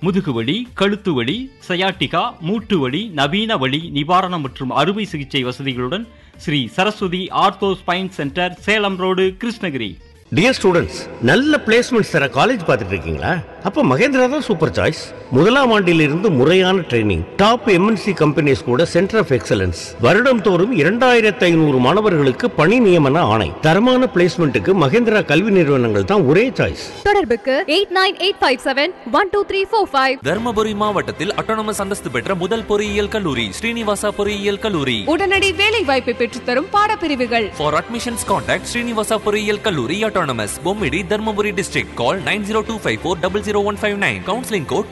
முதுகுவலி கழுத்து வலி சயாட்டிகா மூட்டு வலி நவீன வலி நிவாரணம் மற்றும் அறுவை சிகிச்சை வசதிகளுடன் Sri Saraswathi ortho spine centre Salem road Krishnagiri dear students நல்ல பிளேஸ்மெண்ட்ஸ் தர காலேஜ் பார்த்துட்டு இருக்கீங்களா அப்போ மகேந்திரா தான் சூப்பர் சாய்ஸ் முதலாம் ஆண்டிலிருந்து முறையான ட்ரைனிங் டாப் எம்என்சி கம்பெனிஸ் கூட சென்டர் ஆஃப் எக்ஸலன்ஸ் வருடம் தோறும் இரண்டாயிரத்து ஐநூறு மாணவர்களுக்கு பணி நியமன ஆணை தரமான பிளேஸ்மெண்ட்டுக்கு மகேந்திரா கல்வி நிறுவனங்கள் தான் ஒரே சாய்ஸ் தொடர்புக்கு eight nine eight five seven one two three four five Dharmapuri மாவட்டத்தில் அட்டானமஸ் அந்தஸ்து பெற்ற முதல் பொறியியல் கல்லூரி ஸ்ரீனிவாசா பொறியியல் கல்லூரி உடனடி வேலை வாய்ப்பை பெற்றுத்தரும் பாடப்பிரிவுகள் For admissions, contact Srinivasa பொறியியல் கல்லூரி autonomous Bommidi Dharmapuri district. Call 90254-00159. Counseling code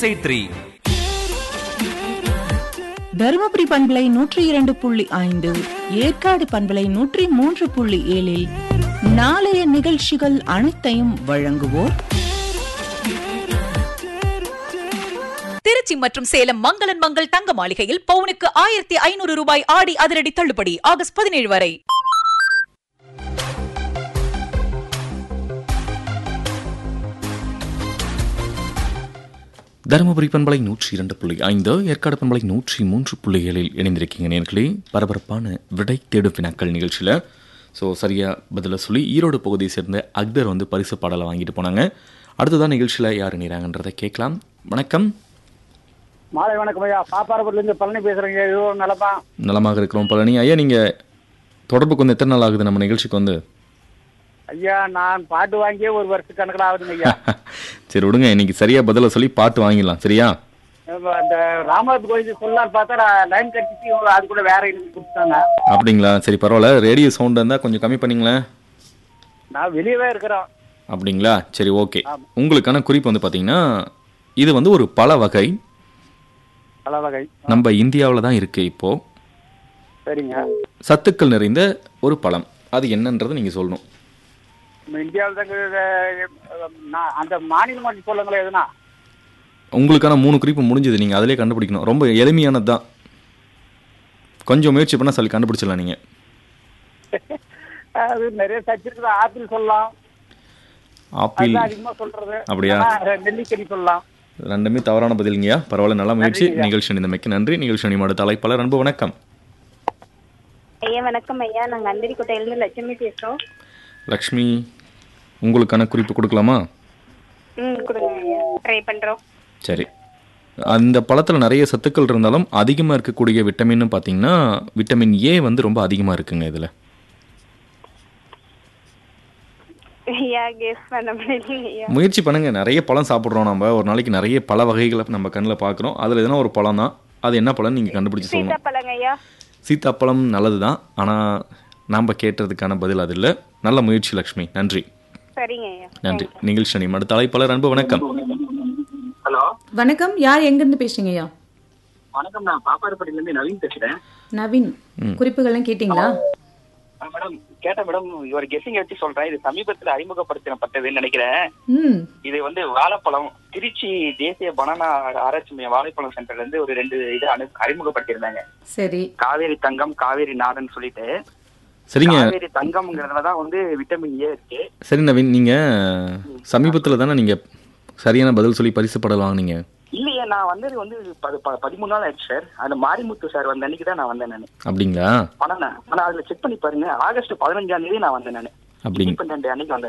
2683. Dharmapuri பண்பலை நூற்றி இரண்டு புள்ளி ஐந்து ஏற்காடு பண்பலை நூற்றி மூன்று புள்ளி ஏழில் நாளைய நிகழ்ச்சிகள் அனைத்தையும் வழங்குவோர் திருச்சி மற்றும் சேலம் மங்களன் மங்கள் தங்க மாளிகையில் பவுனுக்கு ஆயிரத்தி ஐநூறு ரூபாய் ஆடி அதிரடி தள்ளுபடி ஆகஸ்ட் பதினேழு வரை தருமபுரி பண்பலை நூற்றி இரண்டு புள்ளி ஐந்து ஏற்காடு பண்பலை நூற்றி மூன்று புள்ளி ஏழில் இணைந்திருக்கீங்க நேர்களே பரபரப்பான விடை தேடும் வினாக்கள் நிகழ்ச்சியில் ஸோ சரியாக பதில சொல்லி ஈரோடு பகுதியை சேர்ந்த அக்தர் வந்து பரிசு பாடலை வாங்கிட்டு போனாங்க அடுத்ததான் நிகழ்ச்சியில் யார் இணைகிறாங்கன்றதை கேட்கலாம் வணக்கம் மாலை வணக்கம் ஐயா பாப்பாரப்பட்டில இருந்து பழனி பேசுறேங்க இது ஒரு நிலப்பா நலமாக இருக்கிறோம் பழனி ஐயா நீங்கள் தொடர்புக்கு வந்து எத்தனை நாள் ஆகுது நம்ம நிகழ்ச்சிக்கு வந்து ஐயா நான் பாட்டு வாங்கியே ஒரு வருஷ கணக்கில் ஆகுதுங்க ஐயா சரி விடுங்க இன்னைக்கு சரியாக பதில சொல்லி பாட்டு வாங்கிடலாம் சரியா இப்ப அந்த ராமநாத் கோயில் சொல்லலான்னு பார்த்தா நான் லைன் கட்டிச்சு அது கூட வேற எனக்கு கொடுத்தாங்க அப்படிங்களா சரி பரவாயில்ல ரேடியோ சவுண்ட் இருந்தால் கொஞ்சம் கம்மி பண்ணிங்களேன் நான் வெளியவே இருக்கிறோம் அப்படிங்களா சரி ஓகே ஆமா. உங்களுக்கான குறிப்பு வந்து பார்த்தீங்கன்னா இது வந்து ஒரு பல வகை பல வகை நம்ம இந்தியாவில் தான் இருக்கு இப்போ சரிங்க சத்துக்கள் நிறைந்த ஒரு பழம் அது என்னன்றது நீங்கள் சொல்லணும் நம்ம இந்தியாவில் தாங்க இது, நான் அந்த மாநிலம் மட்டும் சொல்லுங்களேன் எதுனா உங்களுக்கான மூணு குறிப்பு முடிஞ்சது நீங்கள் அதிலே கண்டுபிடிக்கணும் ரொம்ப எளிமையானது தான் கொஞ்சம் முயற்சி பண்ணால் சொல்லி கண்டுபிடிச்சிடலாம் நீங்கள் அது நிறைய சர்ச் இருக்குது ஆப்பிள் சொல்லலாம் ஆப்பிள் அதுதான் அதிகமா சொல்றது அப்படியா? இல்லைன்னா நெல்லிக்கனி சொல்லலாம் ரெண்டுமே தவறான பதிலுங்கய்யா பரவாயில்ல நல்ல முயற்சி நன்றிங்கய்யா. நிகழ்ச்சி அணிந்தமைக்கு நன்றி நிகழ்ச்சி அணி அடுத்த அழைப்பாளர் அன்பு வணக்கம் ஐயா வணக்கம் ஐயா நாங்க அந்தரிக்கோட்டையிலிருந்து லட்சுமி பேசுறோம் லக்ஷ்மி உங்களுக்கான குறிப்பு கொடுக்கலாமா ம் கொடுங்க ஐயா ட்ரை பண்றோம் சரி அந்த பழத்தில் நிறைய சத்துக்கள் இருந்தாலும் அதிகமாக இருக்கக்கூடிய விட்டமின்னு பார்த்தீங்கன்னா விட்டமின் ஏ வந்து ரொம்ப அதிகமாக இருக்குங்க இதில் ஐயா கெஸ் பண்ண முடியல ஐயா முயற்சி பண்ணுங்க நிறைய பழம் சாப்பிட்றோம் நம்ம ஒரு நாளைக்கு நிறைய பல வகைகளை நம்ம கண்ணில் பார்க்குறோம் அதில் எதனா ஒரு பழம் தான் அது என்ன பழம் நீங்கள் கண்டுபிடிச்சு சொல்லணும் சீத்தாப்பழங்க ஐயா சீத்தாப்பழம் நல்லது தான் ஆனால் நாம் கேட்டதுக்கான பதில் அது இல்லை நல்ல முயற்சி லக்ஷ்மி நன்றி சரிங்க ஐயா நன்றி நிகழ்ச்சி அணி அடுத்த அழைப்பாளர் அன்பு வணக்கம் ஹலோ வணக்கம் யார் எங்கிருந்து பேசுறீங்க ஐயா வணக்கம் நான் பாப்பாரப்பட்டில இருந்து நவீன் பேசுறேன் நவீன் குறிப்புகள்லாம் கேட்டிங்களா மேடம் கேட்டேன் மேடம் ஒரு கெஸ்ஸிங் வச்சு சொல்றேன் இது சமீபத்துல அறிமுகப்படுத்தப்பட்டதுன்னு நினைக்கிறேன் ம் இது வந்து வாழைப்பழம் திருச்சி தேசிய பனானா ஆராய்ச்சி மையம் வாழைப்பழம் சென்டர்ல இருந்து ஒரு ரெண்டு இது அனு அறிமுகப்படுத்தியிருந்தாங்க சரி காவேரி தங்கம் காவேரி நாடுன்னு சொல்லிட்டு சரிங்க காவேரி தங்கம்ங்கிறதுலதான் வந்து விட்டமின் ஏ இருக்கு சரி நவீன் நீங்கள் சமீபத்தில் தானே நீங்கள் சரியான பதில் சொல்லி பரிசு படம் வாங்குனீங்க இல்லையே நான் வந்தது வந்து ப- ப- பதிமூணு நாள் ஆயிடுச்சு சார் அந்த மாரிமுத்து சார் வந்த அன்னைக்கு தான் நான் வந்தேன் நான் அப்படிங்களா பணம் ஆனா அதுல செக் பண்ணி பாருங்க ஆகஸ்ட் பதினஞ்சாம் தேதி நான் வந்தேன் நான் அப்படிங்க பன்னெண்டு அன்னைக்கு வந்தேன்